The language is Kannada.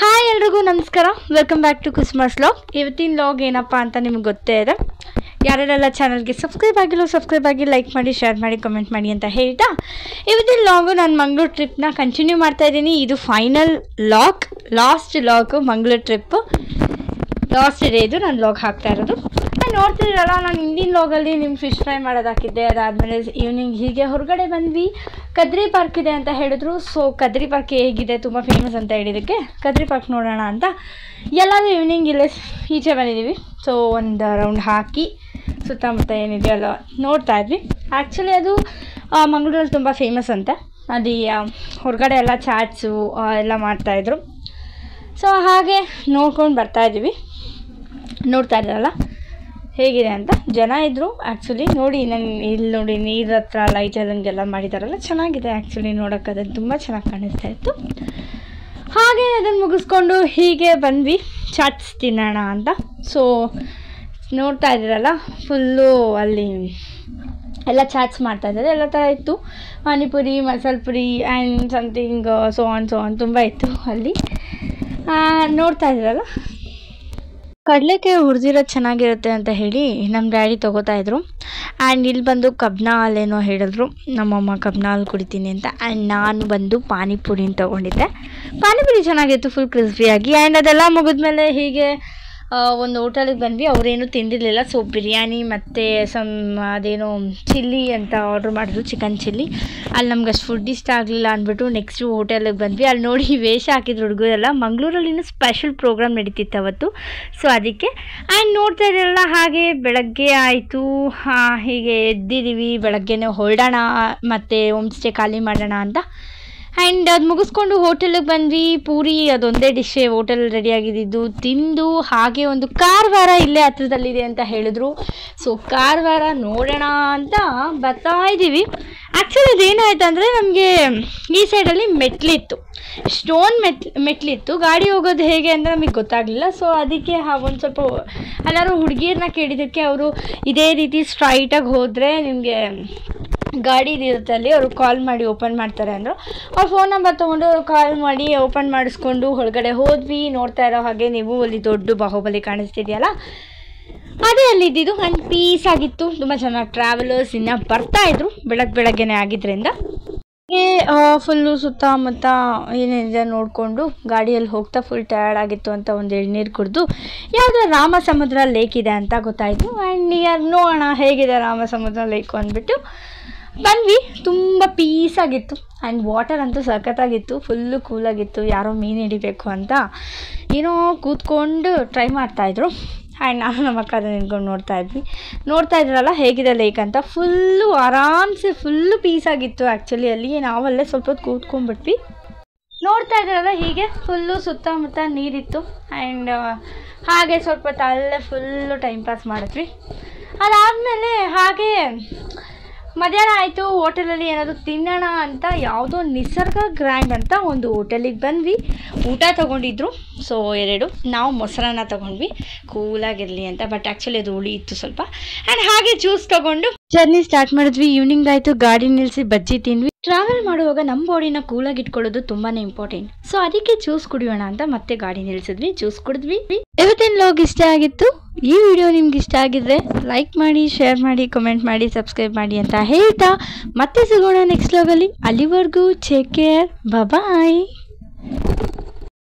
ಹಾಯ್ ಎಲ್ರಿಗೂ ನಮಸ್ಕಾರ welcome back to Christmas log ಇವತ್ತಿನ ಲಾಗ್ ಏನಪ್ಪ ಅಂತ ನಿಮ್ಗೆ ಗೊತ್ತೇ ಇದೆ ಯಾರ್ಯಾರೆಲ್ಲ ಚಾನಲ್ಗೆ ಸಬ್ಸ್ಕ್ರೈಬ್ ಆಗಿಲ್ಲ ಸಬ್ಸ್ಕ್ರೈಬ್ ಆಗಿ ಲೈಕ್ ಮಾಡಿ ಶೇರ್ ಮಾಡಿ ಕಮೆಂಟ್ ಮಾಡಿ ಅಂತ ಹೇಳ್ತಾ ಇವತ್ತಿನ ಲಾಗು ನಾನು ಮಂಗಳೂರು ಟ್ರಿಪ್ನ ಕಂಟಿನ್ಯೂ ಮಾಡ್ತಾ ಇದ್ದೀನಿ ಇದು final log last log Mangaluru trip last day ಇದು ನಾನು ಲಾಗ್ ಹಾಕ್ತಾ ಇರೋದು ನಾನು ನೋಡ್ತಿದ್ದೀರಲ್ಲ ನಾನು ಹಿಂದಿನ ಲಾಗಲ್ಲಿ ನಿಮ್ಮ ಫಿಶ್ ಫ್ರೈ ಮಾಡೋದು ಹಾಕಿದ್ದೆ ಅದಾದಮೇಲೆ ಈವ್ನಿಂಗ್ ಹೀಗೆ ಹೊರಗಡೆ ಬಂದ್ವಿ ಕದ್ರಿ ಪಾರ್ಕ್ ಇದೆ ಅಂತ ಹೇಳಿದ್ರು ಸೊ ಕದ್ರಿ ಪಾರ್ಕ್ ಹೇಗಿದೆ ತುಂಬ ಫೇಮಸ್ ಅಂತ ಹೇಳಿದ್ದಕ್ಕೆ ಕದ್ರಿ ಪಾರ್ಕ್ ನೋಡೋಣ ಅಂತ ಎಲ್ಲಾದರೂ ಈವ್ನಿಂಗ್ ಇಲ್ಲೇ ಈಚೆ ಬಂದಿದ್ದೀವಿ ಸೊ ಒಂದು ರೌಂಡ್ ಹಾಕಿ ಸುತ್ತಮುತ್ತ ಏನಿದೆಯಲ್ಲ ನೋಡ್ತಾ ಇದ್ವಿ ಆ್ಯಕ್ಚುಲಿ ಅದು ಆ, ಮಂಗಳೂರಲ್ಲಿ ತುಂಬ ಫೇಮಸ್ ಅಂತೆ ಅದು ಆ, ಹೊರಗಡೆ ಎಲ್ಲ ಚಾಟ್ಸು ಎಲ್ಲ ಮಾಡ್ತಾಯಿದ್ರು ಸೊ ಹಾಗೆ ನೋಡ್ಕೊಂಡು ಬರ್ತಾ ಇದ್ದೀವಿ ನೋಡ್ತಾ ಇದ್ರಲ್ಲ ಹೇಗಿದೆ ಅಂತ ಜನ ಇದ್ದರು ಆ್ಯಕ್ಚುಲಿ ನೋಡಿ ನಾನು ಇಲ್ಲಿ ನೋಡಿ ನೀರ ಹತ್ರ ಲೈಟ್ ಎಲ್ಲಂಗೆಲ್ಲ ಮಾಡಿದಾರಲ್ಲ ಚೆನ್ನಾಗಿದೆ ಆ್ಯಕ್ಚುಲಿ ನೋಡೋಕೆ ಅದನ್ನು ತುಂಬ ಚೆನ್ನಾಗಿ ಕಾಣಿಸ್ತಾ ಇತ್ತು ಹಾಗೆ ಅದನ್ನು ಮುಗಿಸ್ಕೊಂಡು ಹೀಗೆ ಬಂದ್ವಿ ಚಾಟ್ಸ್ ತಿನ್ನೋಣ ಅಂತ ಸೊ ನೋಡ್ತಾ ಇದ್ದೀರಲ್ಲ ಫುಲ್ಲು ಅಲ್ಲಿ ಎಲ್ಲ ಚಾಟ್ಸ್ ಮಾಡ್ತಾ ಇದ್ದಾರೆ ಎಲ್ಲ ಥರ ಇತ್ತು panipuri masala puri and something so on so on ತುಂಬ ಇತ್ತು ಅಲ್ಲಿ ಆ, ನೋಡ್ತಾ ಇದ್ದೀರಲ್ಲ ಕಡಲೆಕಾಯಿ ಹುರಿದಿರೋದು ಚೆನ್ನಾಗಿರುತ್ತೆ ಅಂತ ಹೇಳಿ ನಮ್ಮ ಡ್ಯಾಡಿ ತೊಗೋತಾ ಇದ್ರು ಆ್ಯಂಡ್ ಇಲ್ಲಿ ಬಂದು ಕಬ್ನ ಹಾಲೇನೋ ಹೇಳಿದ್ರು ನಮ್ಮಮ್ಮ ಕಬ್ನ ಹಾಲು ಕುಡಿತೀನಿ ಅಂತ ಆ್ಯಂಡ್ ನಾನು ಬಂದು ಪಾನಿಪುರಿನ ತೊಗೊಂಡಿದ್ದೆ ಪಾನಿಪುರಿ ಚೆನ್ನಾಗಿತ್ತು ಫುಲ್ ಕ್ರಿಸ್ಪಿಯಾಗಿ ಆ್ಯಂಡ್ ಅದೆಲ್ಲ ಮುಗಿದ್ಮೇಲೆ ಹೀಗೆ ಆ, ಒಂದು ಹೋಟೆಲಿಗೆ ಬಂದ್ವಿ ಅವರೇನು ತಿಂದಿರಲಿಲ್ಲ ಸೊ ಬಿರಿಯಾನಿ ಮತ್ತು ಸಮ್ ಅದೇನೋ ಚಿಲ್ಲಿ ಅಂತ ಆರ್ಡ್ರ್ ಮಾಡಿದ್ರು ಚಿಕನ್ ಚಿಲ್ಲಿ ಅಲ್ಲಿ ನಮ್ಗೆ ಅಷ್ಟು ಫುಡ್ ಇಷ್ಟ ಆಗಲಿಲ್ಲ ಅಂದ್ಬಿಟ್ಟು ನೆಕ್ಸ್ಟು ಹೋಟೆಲಿಗೆ ಬಂದ್ವಿ ಅಲ್ಲಿ ನೋಡಿ ವೇಷ ಹಾಕಿದ್ರು ಹುಡುಗರೆಲ್ಲ ಮಂಗಳೂರಲ್ಲಿ ಇನ್ನೂ ಸ್ಪೆಷಲ್ ಪ್ರೋಗ್ರಾಮ್ ನಡೀತಿತ್ತು ಅವತ್ತು ಸೊ ಅದಕ್ಕೆ ಆ್ಯಂಡ್ ನೋಡ್ತಾ ಇದ್ದೀರಲ್ಲ ಹಾಗೆ ಬೆಳಗ್ಗೆ ಆಯಿತು ಹೀಗೆ ಎದ್ದಿದ್ದೀವಿ ಬೆಳಗ್ಗೆನೇ ಹೊರಡೋಣ ಮತ್ತು ಹೋಮ್ ಸ್ಟೇ ಖಾಲಿ ಮಾಡೋಣ ಅಂತ ಆ್ಯಂಡ್ ಅದು ಮುಗಿಸ್ಕೊಂಡು ಹೋಟೆಲಿಗೆ ಬಂದ್ವಿ ಪೂರಿ ಅದೊಂದೇ ಡಿಶ್ಶೇ ಹೋಟೆಲ್ ರೆಡಿಯಾಗಿದ್ದು ತಿಂದು ಹಾಗೆ ಒಂದು ಕಾರವಾರ ಇಲ್ಲೇ ಹತ್ರದಲ್ಲಿದೆ ಅಂತ ಹೇಳಿದ್ರು ಸೊ ಕಾರವಾರ ನೋಡೋಣ ಅಂತ ಬರ್ತಾ ಇದ್ದೀವಿ ಆ್ಯಕ್ಚುಲಿ ಅದೇನಾಯ್ತು ಅಂದರೆ ನಮಗೆ ಈ ಸೈಡಲ್ಲಿ ಮೆಟ್ಲಿತ್ತು ಸ್ಟೋನ್ ಮೆಟ್ ಮೆಟ್ಲಿತ್ತು ಗಾಡಿ ಹೋಗೋದು ಹೇಗೆ ಅಂತ ನಮಗೆ ಗೊತ್ತಾಗಲಿಲ್ಲ ಸೊ ಅದಕ್ಕೆ ಒಂದು ಸ್ವಲ್ಪ ಎಲ್ಲರೂ ಹುಡುಗಿಯರನ್ನ ಕೇಳಿದ್ದಕ್ಕೆ ಅವರು ಇದೇ ರೀತಿ ಸ್ಟ್ರೈಟಾಗಿ ಹೋದರೆ ನಿಮಗೆ ಗಾಡಿ ಇರುತ್ತೆ ಅಲ್ಲಿ ಅವರು ಕಾಲ್ ಮಾಡಿ ಓಪನ್ ಮಾಡ್ತಾರೆ ಅಂದರು ಅವ್ರ ಫೋನ್ ನಂಬರ್ ತೊಗೊಂಡು ಅವ್ರು ಕಾಲ್ ಮಾಡಿ ಓಪನ್ ಮಾಡಿಸ್ಕೊಂಡು ಒಳಗಡೆ ಹೋದ್ವಿ ನೋಡ್ತಾ ಇರೋ ಹಾಗೆ ನೀವು ಅಲ್ಲಿ ದೊಡ್ಡ ಬಾಹುಬಲಿ ಕಾಣಿಸ್ತಿದೆಯಲ್ಲ ಅದೇ ಅಲ್ಲಿದ್ದಿದ್ದು ಆ್ಯಂಡ್ ಪೀಸ್ ಆಗಿತ್ತು ತುಂಬ ಚೆನ್ನಾಗಿ ಟ್ರಾವೆಲರ್ಸ್ ಇನ್ನು ಬರ್ತಾ ಇದ್ರು ಬೆಳಗ್ಗೆ ಬೆಳಗ್ಗೆನೇ ಆಗಿದ್ದರಿಂದ ಹಾಗೆ ಫುಲ್ಲು ಸುತ್ತಮುತ್ತ ಏನೇನಿದೆ ನೋಡಿಕೊಂಡು ಗಾಡಿಯಲ್ಲಿ ಹೋಗ್ತಾ ಫುಲ್ ಟಯರ್ಡ್ ಆಗಿತ್ತು ಅಂತ ಒಂದು ಎಳ್ನೀರು ಕುಡಿದು ಯಾವುದೋ ರಾಮ ಸಮುದ್ರ ಲೇಕ್ ಇದೆ ಅಂತ ಗೊತ್ತಾಯಿತು ಆ್ಯಂಡ್ ನಿಯರ್ ನೋಡೋಣ ಹೇಗಿದೆ ರಾಮ ಸಮುದ್ರ ಲೇಕು ಅಂದ್ಬಿಟ್ಟು ಬಂದ್ವಿ ತುಂಬ ಪೀಸಾಗಿತ್ತು ಆ್ಯಂಡ್ ವಾಟರ್ ಅಂತೂ ಸಖತ್ತಾಗಿತ್ತು ಫುಲ್ಲು ಕೂಲಾಗಿತ್ತು ಯಾರೋ ಮೀನು ಹಿಡಿಬೇಕು ಅಂತ ಏನೋ ಕೂತ್ಕೊಂಡು ಟ್ರೈ ಮಾಡ್ತಾಯಿದ್ರು ಆ್ಯಂಡ್ ನಾನು ನಮ್ಮ ಅಕ್ಕ ಅದನ್ನ ನಿಂತ್ಕೊಂಡು ನೋಡ್ತಾ ಇದ್ವಿ ನೋಡ್ತಾ ಇದ್ರಲ್ಲ ಹೇಗಿದೆ ಲೇಕ್ ಅಂತ ಫುಲ್ಲು ಆರಾಮ್ಸೆ ಫುಲ್ಲು ಪೀಸಾಗಿತ್ತು ಆ್ಯಕ್ಚುಲಿ ಅಲ್ಲಿ ನಾವಲ್ಲೇ ಸ್ವಲ್ಪ ಹೊತ್ತು ಕೂತ್ಕೊಂಡ್ಬಿಟ್ವಿ ನೋಡ್ತಾ ಇದ್ರಲ್ಲ ಹೀಗೆ ಫುಲ್ಲು ಸುತ್ತಮುತ್ತ ನೀರಿತ್ತು ಆ್ಯಂಡ್ ಹಾಗೆ ಸ್ವಲ್ಪ ಹೊತ್ತು ಅಲ್ಲೇ ಫುಲ್ಲು ಟೈಮ್ ಪಾಸ್ ಮಾಡಿದ್ವಿ ಅದಾದಮೇಲೆ ಹಾಗೆ ಮಧ್ಯಾಹ್ನ ಆಯಿತು ಹೋಟೆಲಲ್ಲಿ ಏನಾದರೂ ತಿನ್ನೋಣ ಅಂತ ಯಾವುದೋ ನಿಸರ್ಗ ಗ್ರ್ಯಾಂಡ್ ಅಂತ ಒಂದು ಹೋಟೆಲಿಗೆ ಬಂದ್ವಿ ಊಟ ತೊಗೊಂಡಿದ್ರು ಸೊ ಎರಡು ನಾವು ಮೊಸರನ್ನ ತೊಗೊಂಡ್ವಿ ಕೂಲಾಗಿರಲಿ ಅಂತ ಬಟ್ ಆ್ಯಕ್ಚುಲಿ ಅದು ಹುಳಿ ಇತ್ತು ಸ್ವಲ್ಪ ಆ್ಯಂಡ್ ಹಾಗೆ ಜ್ಯೂಸ್ ತೊಗೊಂಡು ಜರ್ನಿ ಸ್ಟಾರ್ಟ್ ಮಾಡಿದ್ವಿ ಈವ್ನಿಂಗ್ ಆಯಿತು ಗಾಡಿ ನಿಲ್ಲಿಸಿ ಬಜ್ಜಿ ತಿಂದ್ವಿ ಟ್ರಾವೆಲ್ ಮಾಡುವಾಗ ನಮ್ಮ ಬಾಡಿನ ಕೂಲಾಗಿ ಇಟ್ಕೊಳ್ಳೋದು ತುಂಬಾ ಇಂಪಾರ್ಟೆಂಟ್ ಸೊ ಅದಕ್ಕೆ ಜ್ಯೂಸ್ ಕುಡಿಯೋಣ ಅಂತ ಮತ್ತೆ ಗಾಡಿ ನಿಲ್ಲಿಸಿದ್ವಿ ಜ್ಯೂಸ್ ಕುಡಿದ್ವಿ ಇವತ್ತಿನ ಲಾಗ್ ಇಷ್ಟ ಆಗಿತ್ತು ಈ ವಿಡಿಯೋ ನಿಮ್ಗೆ ಇಷ್ಟ ಆಗಿದ್ರೆ ಲೈಕ್ ಮಾಡಿ ಶೇರ್ ಮಾಡಿ ಕಮೆಂಟ್ ಮಾಡಿ ಸಬ್ಸ್ಕ್ರೈಬ್ ಮಾಡಿ ಅಂತ ಹೇಳ್ತಾ ಮತ್ತೆ ಸಿಗೋಣ ನೆಕ್ಸ್ಟ್ ಲಾಗಲ್ಲಿ ಅಲ್ಲಿವರೆಗೂ ಟೇಕ್ ಕೇರ್ ಬಾಯ್